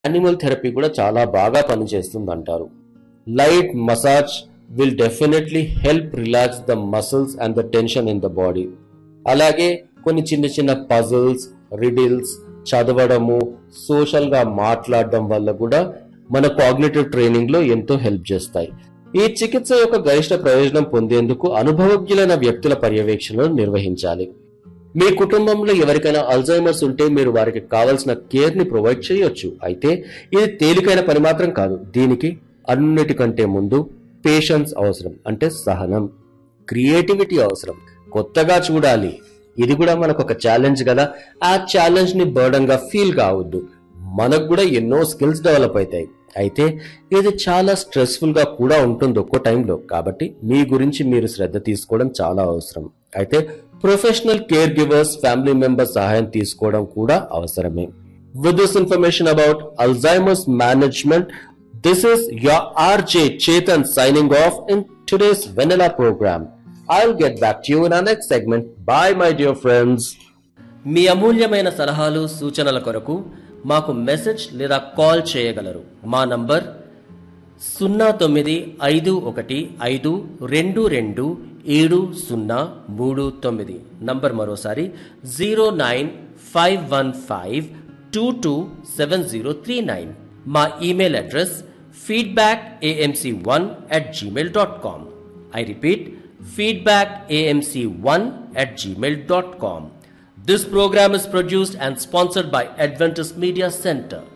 Animal therapy కూడా చాలా బాగా పనిచేస్తుంది అంటారు light massage will definitely help relax the muscles and the tension in the body అలాగే కొన్ని చిన్న చిన్న పజిల్స్ రిడిల్స్ చదవడము సోషల్ గా మాట్లాడడం వల్ల కూడా మన కాగ్నేటివ్ ట్రైనింగ్ లో ఎంతో హెల్ప్ చేస్తాయి ఈ చికిత్స యొక్క గరిష్ట ప్రయోజనం పొందేందుకు అనుభవజ్ఞులైన వ్యక్తుల పర్యవేక్షణను నిర్వహించాలి మీ కుటుంబంలో ఎవరికైనా అల్జైమర్స్ ఉంటే మీరు వారికి కావలసిన కేర్ ని ప్రొవైడ్ చేయొచ్చు అయితే ఇది తేలికైన పని మాత్రం కాదు దీనికి అన్నిటికంటే ముందు పేషెన్స్ అవసరం అంటే సహనం క్రియేటివిటీ అవసరం కొత్తగా చూడాలి ఇది కూడా మనకు ఒక ఛాలెంజ్ కదా ఆ ఛాలెంజ్ ని బర్డన్ గా ఫీల్ కావద్దు మనకు కూడా ఎన్నో స్కిల్స్ డెవలప్ అవుతాయి అయితే ఇది చాలా స్ట్రెస్ఫుల్ గా కూడా ఉంటుంది ఒక్కో టైంలో కాబట్టి మీ గురించి మీరు శ్రద్ధ తీసుకోవడం చాలా అవసరం అయితే professional care givers family members సహాయం తీసుకోవడం కూడా అవసరమే with this information about Alzheimer's management this is your RJ Chetan signing off in today's Vanilla program. I'll get back to you in our next segment. Bye, my dear friends. మీ అమూల్యమైన సలహాలు సూచనల కొరకు మాకు మెసేజ్ లేదా call చేయగలరు మా number సున్నా తొమ్మిది ఐదు ఒకటి ఐదు రెండు రెండు ఏడు సున్నా మూడు తొమ్మిది నంబర్ మరోసారి zero nine five one five two two seven zero three nine మా email address feedback AMC one at Gmail dot com I repeat feedback AMC one at Gmail dot com This program is produced and sponsored by Adventist Media Center.